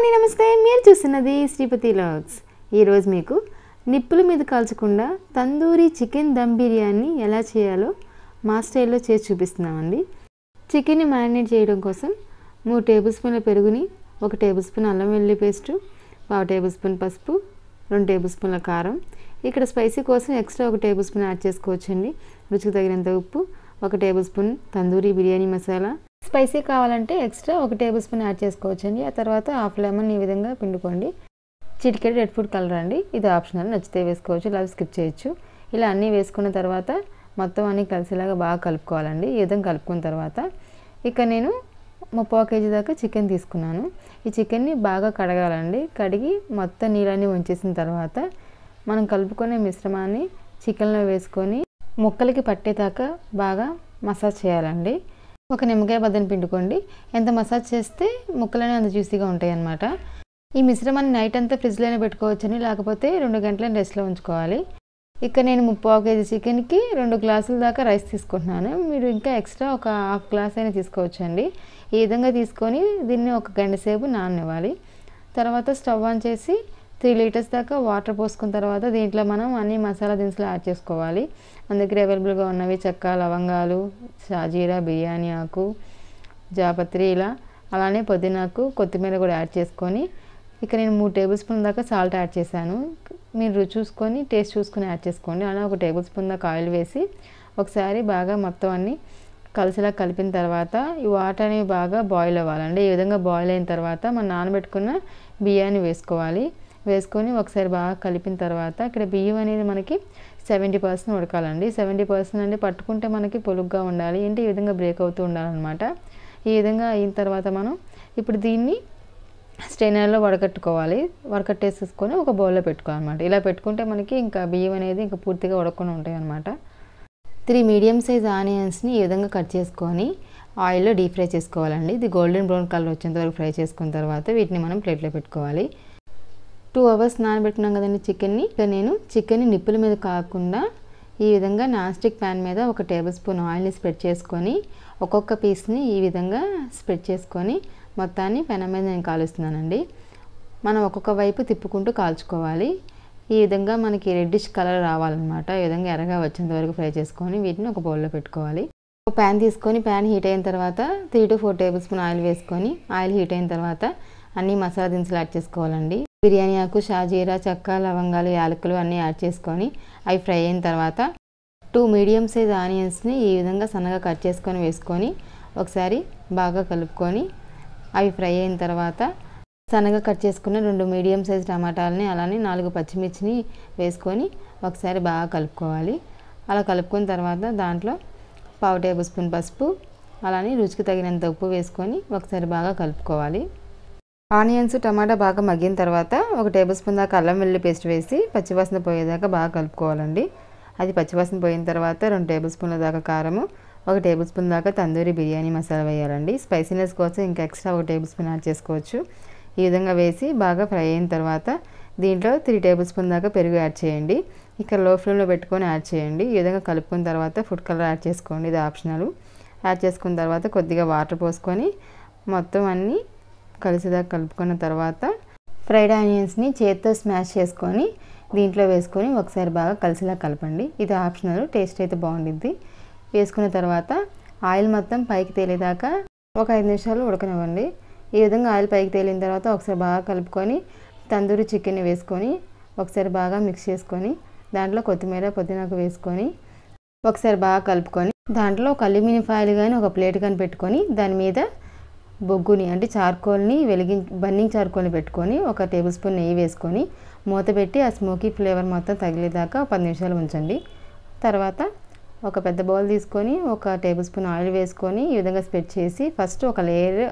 అండి నమస్తే మీరు చూస్తున్నది శ్రీపతి లాగ్స్ ఈరోజు మీకు నిప్పుల మీద కాల్చకుండా తందూరి చికెన్ దమ్ బిర్యానీ ఎలా చేయాలో మా స్టైల్లో చేసి చూపిస్తున్నామండి చికెన్ని మ్యారినేట్ చేయడం కోసం మూడు టేబుల్ స్పూన్ల పెరుగుని ఒక టేబుల్ స్పూన్ అల్లం వెల్లుల్లి పేస్టు పావు టేబుల్ స్పూన్ పసుపు రెండు టేబుల్ స్పూన్ల కారం ఇక్కడ స్పైసీ కోసం ఎక్స్ట్రా ఒక టేబుల్ స్పూన్ యాడ్ చేసుకోవచ్చండి రుచికి తగినంత ఉప్పు ఒక tablespoon tandoori biryani masala spicy కావాలంటే ఎక్స్ట్రా ఒక టేబుల్ స్పూన్ యాడ్ చేసుకోవచ్చండి ఆ తర్వాత హాఫ్ లెమన్ ఈ విధంగా పిండుకోండి చిటికెట్ రెడ్ ఫుడ్ కలర్ అండి ఇది ఆప్షనల్ నచ్చితే వేసుకోవచ్చు లేదా స్కిప్ చేయొచ్చు ఇలా అన్నీ వేసుకున్న తర్వాత మొత్తం అన్నీ కలిసేలాగా బాగా కలుపుకోవాలండి ఈ విధంగా కలుపుకున్న తర్వాత ఇక నేను ముప్పావు కేజీ దాకా చికెన్ తీసుకున్నాను ఈ చికెన్ని బాగా కడగాలండి కడిగి మొత్తం నీళ్ళన్నీ ఉంచేసిన తర్వాత మనం కలుపుకునే మిశ్రమాన్ని చికెన్లో వేసుకొని ముక్కలకి పట్టేదాకా బాగా మసాజ్ చేయాలండి ఒక నిమ్మకాయ బద్దను పిండుకోండి ఎంత మసాజ్ చేస్తే ముక్కలనే అంత జ్యూసీగా ఉంటాయి అన్నమాట ఈ మిశ్రమాన్ని నైట్ అంతా ఫ్రిడ్జ్లోనే పెట్టుకోవచ్చని లేకపోతే రెండు గంటల రెస్ట్లో ఉంచుకోవాలి ఇక్కడ నేను ముప్పావు కేజీ చికెన్కి రెండు గ్లాసుల దాకా రైస్ తీసుకుంటున్నాను మీరు ఇంకా ఎక్స్ట్రా ఒక హాఫ్ గ్లాస్ అయినా తీసుకోవచ్చండి ఈ విధంగా తీసుకొని దీన్ని ఒక గంట సేపు నాననివ్వాలి తర్వాత స్టవ్ ఆన్ చేసి త్రీ లీటర్స్ దాకా వాటర్ పోసుకున్న తర్వాత దీంట్లో మనం అన్ని మసాలా దినుసులు యాడ్ చేసుకోవాలి మన దగ్గర అవైలబుల్గా ఉన్నవి చెక్క లవంగాలు షాజీరా బిర్యానీ ఆకు జాపత్రి ఇలా అలానే పుదీనాకు కొత్తిమీర కూడా యాడ్ చేసుకొని ఇక నేను మూడు టేబుల్ స్పూన్ దాకా సాల్ట్ యాడ్ చేశాను మీరు రుచి చూసుకొని టేస్ట్ చూసుకొని యాడ్ చేసుకోండి అలా ఒక టేబుల్ స్పూన్ దాకా ఆయిల్ వేసి ఒకసారి బాగా మొత్తం అన్నీ కలిసిలా కలిపిన తర్వాత ఈ వాటర్ అనేవి బాగా బాయిల్ అవ్వాలండి ఈ విధంగా బాయిల్ అయిన తర్వాత మనం నానబెట్టుకున్న బియ్యాన్ని వేసుకోవాలి వేసుకొని ఒకసారి బాగా కలిపిన తర్వాత ఇక్కడ బియ్యం అనేది మనకి సెవెంటీ పర్సెంట్ ఉడకాలండి సెవెంటీ పర్సెంట్ అంటే పట్టుకుంటే మనకి పొలుగ్గా ఉండాలి ఏంటి ఈ విధంగా బ్రేక్ అవుతూ ఉండాలన్నమాట ఈ విధంగా అయిన తర్వాత మనం ఇప్పుడు దీన్ని స్టెయినర్లో వడకట్టుకోవాలి వడకట్టేసేసుకొని ఒక బౌల్లో పెట్టుకోవాలన్నమాట ఇలా పెట్టుకుంటే మనకి ఇంకా బియ్యం అనేది ఇంకా పూర్తిగా ఉడకుండా ఉంటాయి అన్నమాట త్రీ మీడియం సైజ్ ఆనియన్స్ని ఈ విధంగా కట్ చేసుకొని ఆయిల్లో డీప్ ఫ్రై చేసుకోవాలండి ఇది గోల్డెన్ బ్రౌన్ కలర్ వచ్చేంత వరకు ఫ్రై చేసుకున్న తర్వాత వీటిని మనం ప్లేట్లో పెట్టుకోవాలి టూ అవర్స్ నానబెట్టుకున్నాం కదండి చికెన్ని ఇక నేను చికెన్ని నిప్పుల మీద కాకుండా ఈ విధంగా నాన్ స్టిక్ ప్యాన్ మీద ఒక టేబుల్ స్పూన్ ఆయిల్ని స్ప్రెడ్ చేసుకొని ఒక్కొక్క పీస్ని ఈ విధంగా స్ప్రెడ్ చేసుకొని మొత్తాన్ని పెనం మీద నేను కాలుస్తున్నానండి మనం ఒక్కొక్క వైపు తిప్పుకుంటూ కాల్చుకోవాలి ఈ విధంగా మనకి రెడ్డిష్ కలర్ రావాలన్నమాట ఈ విధంగా ఎర్రగా వచ్చేంత వరకు ఫ్రై చేసుకొని వీటిని ఒక బౌల్లో పెట్టుకోవాలి ఒక ప్యాన్ తీసుకొని ప్యాన్ హీట్ అయిన తర్వాత three to four tablespoon oil వేసుకొని ఆయిల్ హీట్ అయిన తర్వాత అన్ని మసాలా దినుసులు యాడ్ చేసుకోవాలండి బిర్యానీ ఆకు షాజీరా చెక్క లవంగాలు యాలకులు అన్నీ యాడ్ చేసుకొని అవి ఫ్రై అయిన తర్వాత టూ మీడియం సైజ్ ఆనియన్స్ని ఈ విధంగా సన్నగా కట్ చేసుకొని వేసుకొని ఒకసారి బాగా కలుపుకొని అవి ఫ్రై అయిన తర్వాత సన్నగా కట్ చేసుకున్న రెండు మీడియం సైజ్ టమాటాలని అలానే నాలుగు పచ్చిమిర్చిని వేసుకొని ఒకసారి బాగా కలుపుకోవాలి అలా కలుపుకున్న తర్వాత దాంట్లో పావు టేబుల్ స్పూన్ పసుపు అలానే రుచికి తగినంత ఉప్పు వేసుకొని ఒకసారి బాగా కలుపుకోవాలి ఆనియన్స్ టమాటా బాగా మగ్గిన తర్వాత ఒక టేబుల్ స్పూన్ దాకా అల్లం వెల్లుల్లి పేస్ట్ వేసి పచ్చివాసన పోయేదాకా బాగా కలుపుకోవాలండి అది పచ్చివాసన పోయిన తర్వాత రెండు టేబుల్ స్పూన్ల దాకా కారము ఒక టేబుల్ స్పూన్ దాకా తందూరి బిర్యానీ మసాలా వేయాలండి స్పైసీనెస్ కోసం ఇంకా ఎక్స్ట్రా ఒక టేబుల్ స్పూన్ యాడ్ చేసుకోవచ్చు ఈ విధంగా వేసి బాగా ఫ్రై అయిన తర్వాత దీంట్లో త్రీ టేబుల్ స్పూన్ దాకా పెరుగు యాడ్ చేయండి ఇక్కడ లో ఫ్లేమ్లో పెట్టుకొని యాడ్ చేయండి ఈ విధంగా కలుపుకున్న తర్వాత ఫుడ్ కలర్ యాడ్ చేసుకోండి ఇది ఆప్షనల్ యాడ్ చేసుకున్న తర్వాత కొద్దిగా వాటర్ పోసుకొని మొత్తం అన్నీ కలిసిదాకా కలుపుకున్న తర్వాత ఫ్రైడ్ ఆనియన్స్ని చేత్తో స్మాష్ చేసుకొని దీంట్లో వేసుకొని ఒకసారి బాగా కలిసిలా కలపండి ఇది ఆప్షనల్ టేస్ట్ అయితే బాగుండిద్ది వేసుకున్న తర్వాత ఆయిల్ మొత్తం పైకి తేలేదాకా ఒక ఐదు నిమిషాలు ఉడకనివ్వండి ఈ విధంగా ఆయిల్ పైకి తేలిన తర్వాత ఒకసారి బాగా కలుపుకొని తందూరి చికెన్ వేసుకొని ఒకసారి బాగా మిక్స్ చేసుకొని దాంట్లో కొత్తిమీర పుదీనాకు వేసుకొని ఒకసారి బాగా కలుపుకొని దాంట్లో ఒక అల్యూమినియం ఫాయిల్ కానీ ఒక ప్లేట్ కానీ పెట్టుకొని దాని మీద బొగ్గుని అంటే చార్కోల్ని వెలిగి బర్నింగ్ చార్కోల్ని పెట్టుకొని ఒక టేబుల్ స్పూన్ నెయ్యి వేసుకొని మూత పెట్టి ఆ స్మోకీ ఫ్లేవర్ మొత్తం తగిలేదాకా పది నిమిషాలు ఉంచండి తర్వాత ఒక పెద్ద బౌల్ తీసుకొని ఒక టేబుల్ స్పూన్ ఆయిల్ వేసుకొని ఈ విధంగా స్ప్రెడ్ చేసి ఫస్ట్ ఒక లేయర్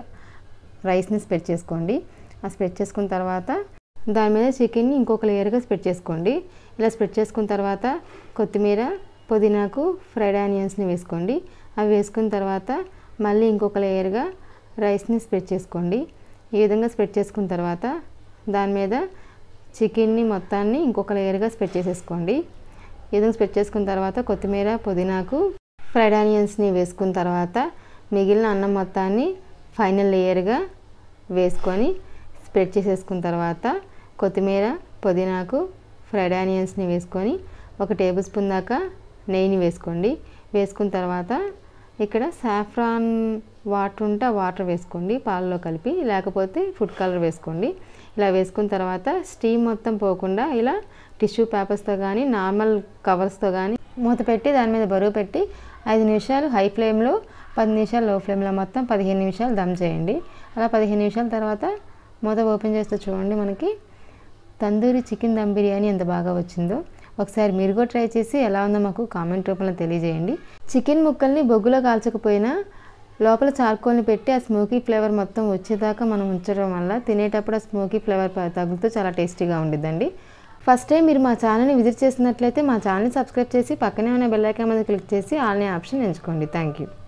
రైస్ని స్ప్రెడ్ చేసుకోండి ఆ స్ప్రెడ్ చేసుకున్న తర్వాత దాని మీద చికెన్ని ఇంకొక లేయర్గా స్ప్రెడ్ చేసుకోండి ఇలా స్ప్రెడ్ చేసుకున్న తర్వాత కొత్తిమీర పుదీనాకు ఫ్రైడ్ ఆనియన్స్ని వేసుకోండి అవి వేసుకున్న తర్వాత మళ్ళీ ఇంకొక లేయర్గా రైస్ని స్ప్రెడ్ చేసుకోండి ఈ విధంగా స్ప్రెడ్ చేసుకున్న తర్వాత దాని మీద చికెన్ని మొత్తాన్ని ఇంకొక లేయర్గా స్ప్రెడ్ చేసేసుకోండి ఈ విధంగా స్ప్రెడ్ చేసుకున్న తర్వాత కొత్తిమీర పుదీనాకు ఫ్రైడ్ ఆనియన్స్ని వేసుకున్న తర్వాత మిగిలిన అన్నం మొత్తాన్ని ఫైనల్ లేయర్గా వేసుకొని స్ప్రెడ్ చేసేసుకున్న తర్వాత కొత్తిమీర పుదీనాకు ఫ్రైడ్ ఆనియన్స్ని వేసుకొని ఒక టేబుల్ స్పూన్ దాకా నెయ్యిని వేసుకోండి వేసుకున్న తర్వాత ఇక్కడ సాఫ్రాన్ వాటర్ ఉంటే ఆ వాటర్ వేసుకోండి పాలలో కలిపి లేకపోతే ఫుడ్ కలర్ వేసుకోండి ఇలా వేసుకున్న తర్వాత స్టీమ్ మొత్తం పోకుండా ఇలా టిష్యూ పేపర్స్తో కానీ నార్మల్ కవర్స్తో కానీ మూత పెట్టి దాని మీద బరువు పెట్టి ఐదు నిమిషాలు హై ఫ్లేమ్లో పది నిమిషాలు లో ఫ్లేమ్లో మొత్తం పదిహేను నిమిషాలు దమ్ చేయండి అలా పదిహేను నిమిషాల తర్వాత మూత ఓపెన్ చేస్తే చూడండి మనకి తందూరి చికెన్ దమ్ బిర్యానీ ఎంత బాగా వచ్చిందో ఒకసారి మీరు కూడా ట్రై చేసి ఎలా ఉందో మాకు కామెంట్ రూపంలో తెలియజేయండి చికెన్ ముక్కల్ని బొగ్గులో కాల్చకపోయినా లోపల చార్కోల్ని పెట్టి ఆ స్మోకీ ఫ్లేవర్ మొత్తం వచ్చేదాకా మనం ఉంచడం వల్ల తినేటప్పుడు ఆ స్మోకీ ఫ్లేవర్ తగులుతూ చాలా టేస్టీగా ఉండిద్దండి ఫస్ట్ టైం మీరు మా ఛానల్ని విజిట్ చేసినట్లయితే మా ఛానల్ని సబ్స్క్రైబ్ చేసి పక్కనే ఉన్న బెల్ ఐకాన్ మీద క్లిక్ చేసి ఆల్నే ఆప్షన్ ఎంచుకోండి థ్యాంక్ యూ